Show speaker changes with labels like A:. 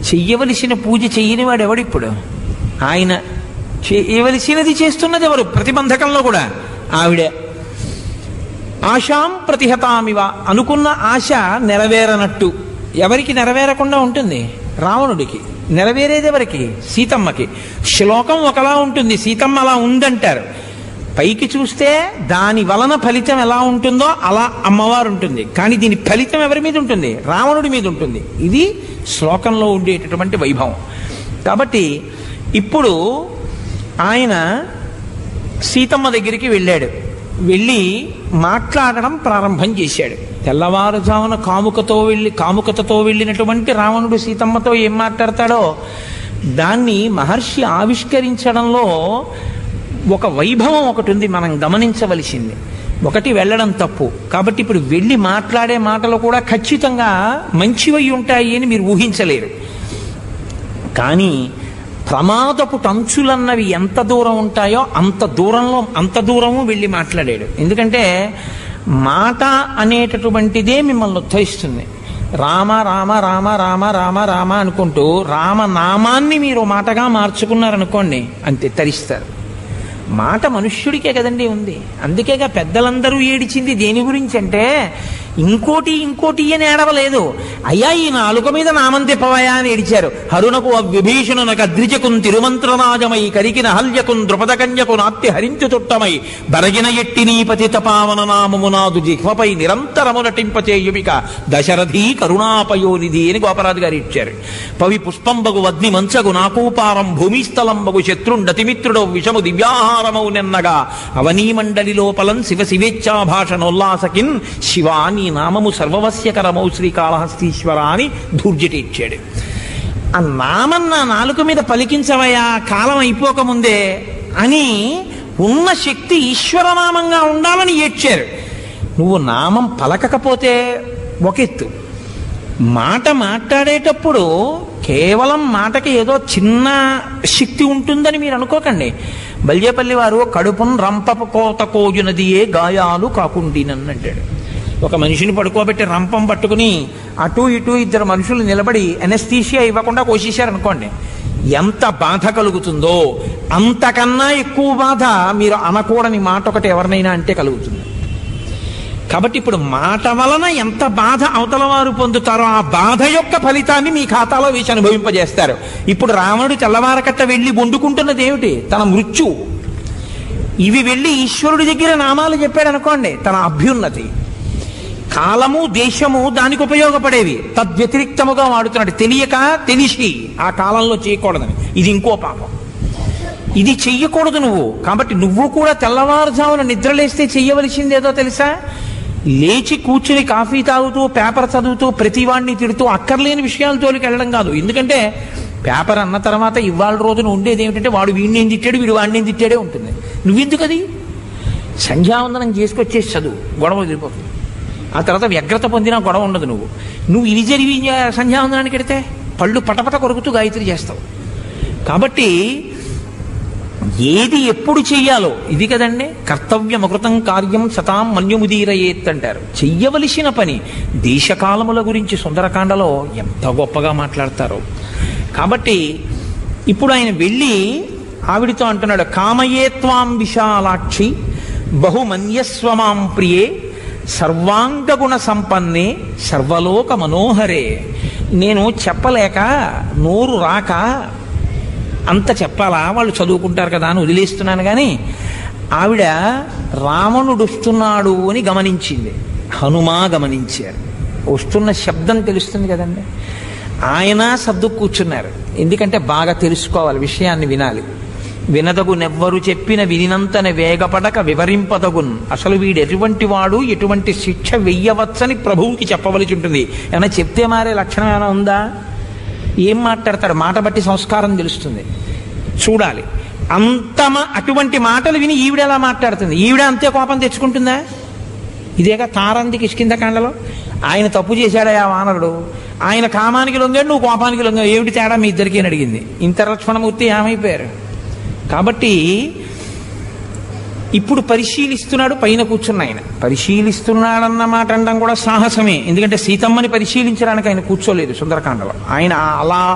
A: చెయ్యవలసిన పూజ చెయ్యని వాడు ఎవడిప్పుడు ఆయన చేయవలసినది చేస్తున్నది ఎవరు ప్రతిబంధకంలో కూడా ఆవిడే ఆశాం ప్రతిహతామివ అనుకున్న ఆశ నెరవేరనట్టు ఎవరికి నెరవేరకుండా ఉంటుంది రావణుడికి నెరవేరేది ఎవరికి సీతమ్మకి శ్లోకం ఒకలా ఉంటుంది సీతమ్మ అలా ఉందంటారు పైకి చూస్తే దాని వలన ఫలితం ఎలా ఉంటుందో అలా అమ్మవారు ఉంటుంది కానీ దీని ఫలితం ఎవరి మీద ఉంటుంది రావణుడి మీద ఉంటుంది ఇది శ్లోకంలో ఉండేటటువంటి వైభవం కాబట్టి ఇప్పుడు ఆయన సీతమ్మ దగ్గరికి వెళ్ళాడు వెళ్ళి మాట్లాడడం ప్రారంభం చేశాడు తెల్లవారుజామున కాముకతో వెళ్ళి కాముకతతో వెళ్ళినటువంటి రావణుడు సీతమ్మతో ఏం మాట్లాడతాడో దాన్ని మహర్షి ఆవిష్కరించడంలో ఒక వైభవం ఒకటి ఉంది మనం గమనించవలసింది ఒకటి వెళ్ళడం తప్పు కాబట్టి ఇప్పుడు వెళ్ళి మాట్లాడే మాటలు కూడా ఖచ్చితంగా మంచివై ఉంటాయి అని మీరు ఊహించలేరు కానీ ప్రమాదపు టంచులన్నవి ఎంత దూరం ఉంటాయో అంత దూరంలో అంత దూరము వెళ్ళి మాట్లాడాడు ఎందుకంటే మాట అనేటటువంటిదే మిమ్మల్ని ఉద్ధరిస్తుంది రామ రామ రామ రామ రామ రామ అనుకుంటూ రామనామాన్ని మీరు మాటగా మార్చుకున్నారనుకోండి అంతే తరిస్తారు మాట మనుష్యుడికే కదండి ఉంది అందుకేగా పెద్దలందరూ ఏడిచింది దేని గురించి అంటే ఇంకోటి ఇంకోటి అని ఏడవలేదు అయ్యా ఈ నాలుక మీద నామం తిప్పవయా అని ఏడిచారు హరునకు విభీషణునకు అద్రిజకున్ తిరుమంత్రరాజమై కరికిన హల్యకున్ ద్రుపదకన్యకు నాత్య హరించు చుట్టమై బరగిన ఎట్టి నీ పతిత పావన నామమునాదు జిహ్వపై నిరంతరము నటింపచేయుమిక దశరథి కరుణాపయోనిధి అని గోపరాజు గారు ఇచ్చారు పవి పుష్పంబగు వద్ని మంచగు నాకూపారం భూమిస్థలంబగు శత్రుండతిమిత్రుడు విషము దివ్యాహారమౌ నిన్నగా అవనీ మండలి లోపలం శివ శివేచ్ఛాభాషణోల్లాసకిన్ శివా నీ నామము సర్వవస్యకరమౌ శ్రీకాళహస్తీశ్వర అని ధూర్జటి ఇచ్చాడు ఆ నామం నా నాలుక మీద పలికించవయా కాలం అయిపోకముందే అని ఉన్న శక్తి ఈశ్వరనామంగా ఉండాలని ఏడ్చారు నువ్వు నామం పలకకపోతే ఒకెత్తు మాట మాట్లాడేటప్పుడు కేవలం మాటకి ఏదో చిన్న శక్తి ఉంటుందని మీరు అనుకోకండి బల్యేపల్లి వారు కడుపును రంపపు కోత కోయునదియే గాయాలు కాకుండినని ఒక మనిషిని పడుకోబెట్టి రంపం పట్టుకుని అటు ఇటు ఇద్దరు మనుషులు నిలబడి ఎనస్థీషియా ఇవ్వకుండా కోసేశారనుకోండి ఎంత బాధ కలుగుతుందో అంతకన్నా ఎక్కువ బాధ మీరు అనకూడని మాట ఒకటి ఎవరినైనా అంటే కలుగుతుంది కాబట్టి ఇప్పుడు మాట వలన ఎంత బాధ అవతల వారు పొందుతారో ఆ బాధ యొక్క ఫలితాన్ని మీ ఖాతాలో వేసి అనుభవింపజేస్తారు ఇప్పుడు రావణుడు తెల్లవారకట్ట వెళ్ళి వండుకుంటున్నది ఏమిటి తన మృత్యు ఇవి వెళ్ళి ఈశ్వరుడి దగ్గర నామాలు చెప్పాడు అనుకోండి తన అభ్యున్నతి కాలము దేశము దానికి ఉపయోగపడేవి తద్వ్యతిరిక్తముగా వాడుతున్నాడు తెలియక తెలిసి ఆ కాలంలో చేయకూడదని ఇది ఇంకో పాపం ఇది చెయ్యకూడదు నువ్వు కాబట్టి నువ్వు కూడా తెల్లవారుజామున నిద్రలేస్తే చెయ్యవలసిందేదో తెలుసా లేచి కూర్చుని కాఫీ తాగుతూ పేపర్ చదువుతూ ప్రతివాడిని తిడుతూ అక్కర్లేని విషయాల జోలికి వెళ్ళడం కాదు ఎందుకంటే పేపర్ అన్న తర్వాత ఇవాళ రోజున ఉండేది ఏమిటంటే వాడు వీడిని ఏం తిట్టాడు వీడు వాడిని ఏం తిట్టాడే ఉంటుంది నువ్వెందుకు అది సంధ్యావందనం చేసుకొచ్చేసి చదువు గొడవ వదిలిపోతుంది ఆ తర్వాత వ్యగ్రత పొందినా గొడవ ఉండదు నువ్వు నువ్వు ఇది జరిగి సంధ్యావందనానికి వెడితే పళ్ళు పటపట కొరుకుతూ గాయత్రి చేస్తావు కాబట్టి ఏది ఎప్పుడు చెయ్యాలో ఇది కదండి కర్తవ్యమకృతం కార్యం సతాం మన్యుముదీరయేత్ అంటారు చెయ్యవలసిన పని దేశకాలముల గురించి సుందరకాండలో ఎంత గొప్పగా మాట్లాడతారో కాబట్టి ఇప్పుడు ఆయన వెళ్ళి ఆవిడితో అంటున్నాడు కామయేత్వాం విశాలాక్షి బహుమన్యస్వమాం ప్రియే సర్వాంగగుణ సంపన్నే సర్వలోక మనోహరే నేను చెప్పలేక నోరు రాక అంత చెప్పాలా వాళ్ళు చదువుకుంటారు కదా అని వదిలేస్తున్నాను కానీ ఆవిడ రావణుడు వస్తున్నాడు అని గమనించింది హనుమా గమనించారు వస్తున్న శబ్దం తెలుస్తుంది కదండి ఆయన సర్దు కూర్చున్నారు ఎందుకంటే బాగా తెలుసుకోవాలి విషయాన్ని వినాలి వినదగునెవ్వరు చెప్పిన వినినంతన వేగపడక వివరింపదగున్ అసలు వీడు ఎటువంటి వాడు ఎటువంటి శిక్ష వెయ్యవచ్చని ప్రభువుకి చెప్పవలసి ఉంటుంది ఏమైనా చెప్తే మారే లక్షణం ఏమైనా ఉందా ఏం మాట్లాడతాడు మాట బట్టి సంస్కారం తెలుస్తుంది చూడాలి అంత మా- అటువంటి మాటలు విని ఈవిడ ఎలా మాట్లాడుతుంది ఈవిడ అంతే కోపం తెచ్చుకుంటుందా ఇదేగా తారంది కిష్కిందకాండలో ఆయన తప్పు చేశాడా ఆ వానరుడు ఆయన కామానికి లొంగాడు నువ్వు కోపానికి లొంగావు ఏమిటి తేడా మీ ఇద్దరికి అని అడిగింది ఇంత లక్ష్మణమూర్తి ఏమైపోయారు కాబట్టి ఇప్పుడు పరిశీలిస్తున్నాడు పైన కూర్చున్న ఆయన పరిశీలిస్తున్నాడన్న మాట అనడం కూడా సాహసమే ఎందుకంటే సీతమ్మని పరిశీలించడానికి ఆయన కూర్చోలేదు సుందరకాండలో ఆయన అలా